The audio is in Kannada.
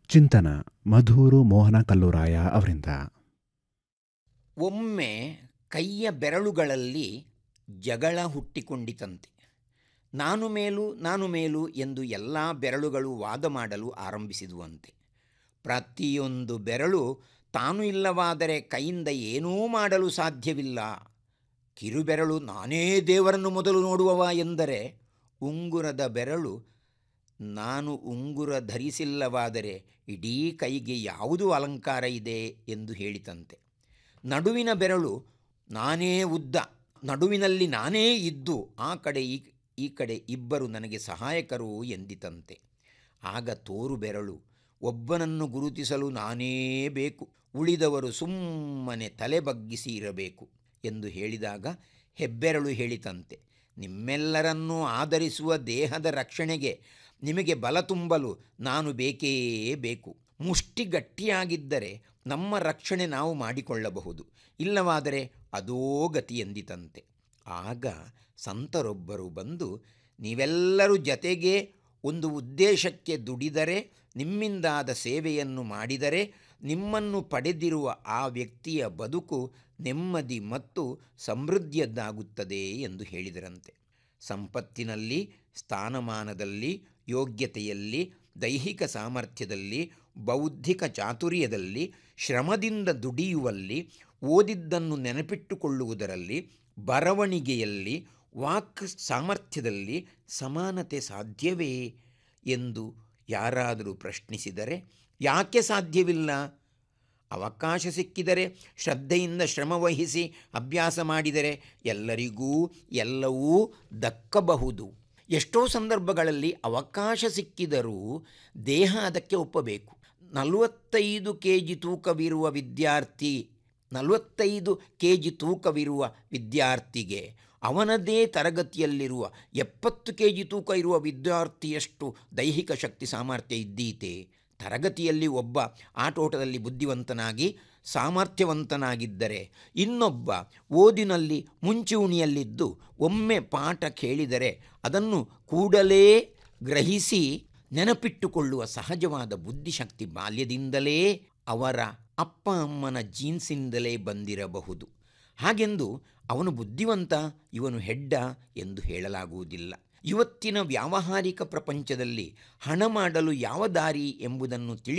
ಚಿಂತನ ಮಧೂರು ಮೋಹನ ಕಲ್ಲೂರಾಯ ಅವರಿಂದ ಒಮ್ಮೆ ಕೈಯ ಬೆರಳುಗಳಲ್ಲಿ ಜಗಳ ಹುಟ್ಟಿಕೊಂಡಿತಂತೆ ನಾನು ಮೇಲು ನಾನು ಮೇಲು ಎಂದು ಎಲ್ಲ ಬೆರಳುಗಳು ವಾದ ಮಾಡಲು ಆರಂಭಿಸಿದುವಂತೆ ಪ್ರತಿಯೊಂದು ಬೆರಳು ತಾನು ಇಲ್ಲವಾದರೆ ಕೈಯಿಂದ ಏನೂ ಮಾಡಲು ಸಾಧ್ಯವಿಲ್ಲ ಕಿರುಬೆರಳು ನಾನೇ ದೇವರನ್ನು ಮೊದಲು ನೋಡುವವ ಎಂದರೆ ಉಂಗುರದ ಬೆರಳು ನಾನು ಉಂಗುರ ಧರಿಸಿಲ್ಲವಾದರೆ ಇಡೀ ಕೈಗೆ ಯಾವುದು ಅಲಂಕಾರ ಇದೆ ಎಂದು ಹೇಳಿತಂತೆ ನಡುವಿನ ಬೆರಳು ನಾನೇ ಉದ್ದ ನಡುವಿನಲ್ಲಿ ನಾನೇ ಇದ್ದು ಆ ಕಡೆ ಈ ಈ ಕಡೆ ಇಬ್ಬರು ನನಗೆ ಸಹಾಯಕರು ಎಂದಿತಂತೆ ಆಗ ತೋರು ಬೆರಳು ಒಬ್ಬನನ್ನು ಗುರುತಿಸಲು ನಾನೇ ಬೇಕು ಉಳಿದವರು ಸುಮ್ಮನೆ ತಲೆ ಬಗ್ಗಿಸಿ ಇರಬೇಕು ಎಂದು ಹೇಳಿದಾಗ ಹೆಬ್ಬೆರಳು ಹೇಳಿತಂತೆ ನಿಮ್ಮೆಲ್ಲರನ್ನೂ ಆಧರಿಸುವ ದೇಹದ ರಕ್ಷಣೆಗೆ ನಿಮಗೆ ಬಲ ತುಂಬಲು ನಾನು ಬೇಕೇ ಬೇಕು ಮುಷ್ಟಿ ಗಟ್ಟಿಯಾಗಿದ್ದರೆ ನಮ್ಮ ರಕ್ಷಣೆ ನಾವು ಮಾಡಿಕೊಳ್ಳಬಹುದು ಇಲ್ಲವಾದರೆ ಅದೋ ಗತಿ ಎಂದಿತಂತೆ ಆಗ ಸಂತರೊಬ್ಬರು ಬಂದು ನೀವೆಲ್ಲರೂ ಜತೆಗೆ ಒಂದು ಉದ್ದೇಶಕ್ಕೆ ದುಡಿದರೆ ನಿಮ್ಮಿಂದಾದ ಸೇವೆಯನ್ನು ಮಾಡಿದರೆ ನಿಮ್ಮನ್ನು ಪಡೆದಿರುವ ಆ ವ್ಯಕ್ತಿಯ ಬದುಕು ನೆಮ್ಮದಿ ಮತ್ತು ಸಮೃದ್ಧಿಯದ್ದಾಗುತ್ತದೆ ಎಂದು ಹೇಳಿದರಂತೆ ಸಂಪತ್ತಿನಲ್ಲಿ ಸ್ಥಾನಮಾನದಲ್ಲಿ ಯೋಗ್ಯತೆಯಲ್ಲಿ ದೈಹಿಕ ಸಾಮರ್ಥ್ಯದಲ್ಲಿ ಬೌದ್ಧಿಕ ಚಾತುರ್ಯದಲ್ಲಿ ಶ್ರಮದಿಂದ ದುಡಿಯುವಲ್ಲಿ ಓದಿದ್ದನ್ನು ನೆನಪಿಟ್ಟುಕೊಳ್ಳುವುದರಲ್ಲಿ ಬರವಣಿಗೆಯಲ್ಲಿ ವಾಕ್ ಸಾಮರ್ಥ್ಯದಲ್ಲಿ ಸಮಾನತೆ ಸಾಧ್ಯವೇ ಎಂದು ಯಾರಾದರೂ ಪ್ರಶ್ನಿಸಿದರೆ ಯಾಕೆ ಸಾಧ್ಯವಿಲ್ಲ ಅವಕಾಶ ಸಿಕ್ಕಿದರೆ ಶ್ರದ್ಧೆಯಿಂದ ಶ್ರಮವಹಿಸಿ ಅಭ್ಯಾಸ ಮಾಡಿದರೆ ಎಲ್ಲರಿಗೂ ಎಲ್ಲವೂ ದಕ್ಕಬಹುದು ಎಷ್ಟೋ ಸಂದರ್ಭಗಳಲ್ಲಿ ಅವಕಾಶ ಸಿಕ್ಕಿದರೂ ದೇಹ ಅದಕ್ಕೆ ಒಪ್ಪಬೇಕು ನಲವತ್ತೈದು ಕೆ ಜಿ ತೂಕವಿರುವ ವಿದ್ಯಾರ್ಥಿ ನಲವತ್ತೈದು ಕೆ ಜಿ ತೂಕವಿರುವ ವಿದ್ಯಾರ್ಥಿಗೆ ಅವನದೇ ತರಗತಿಯಲ್ಲಿರುವ ಎಪ್ಪತ್ತು ಕೆ ಜಿ ತೂಕ ಇರುವ ವಿದ್ಯಾರ್ಥಿಯಷ್ಟು ದೈಹಿಕ ಶಕ್ತಿ ಸಾಮರ್ಥ್ಯ ಇದ್ದೀತೆ ತರಗತಿಯಲ್ಲಿ ಒಬ್ಬ ಆಟೋಟದಲ್ಲಿ ಬುದ್ಧಿವಂತನಾಗಿ ಸಾಮರ್ಥ್ಯವಂತನಾಗಿದ್ದರೆ ಇನ್ನೊಬ್ಬ ಓದಿನಲ್ಲಿ ಮುಂಚೂಣಿಯಲ್ಲಿದ್ದು ಒಮ್ಮೆ ಪಾಠ ಕೇಳಿದರೆ ಅದನ್ನು ಕೂಡಲೇ ಗ್ರಹಿಸಿ ನೆನಪಿಟ್ಟುಕೊಳ್ಳುವ ಸಹಜವಾದ ಬುದ್ಧಿಶಕ್ತಿ ಬಾಲ್ಯದಿಂದಲೇ ಅವರ ಅಪ್ಪ ಅಮ್ಮನ ಜೀನ್ಸಿಂದಲೇ ಬಂದಿರಬಹುದು ಹಾಗೆಂದು ಅವನು ಬುದ್ಧಿವಂತ ಇವನು ಹೆಡ್ಡ ಎಂದು ಹೇಳಲಾಗುವುದಿಲ್ಲ ಇವತ್ತಿನ ವ್ಯಾವಹಾರಿಕ ಪ್ರಪಂಚದಲ್ಲಿ ಹಣ ಮಾಡಲು ಯಾವ ದಾರಿ ಎಂಬುದನ್ನು ತಿಳಿ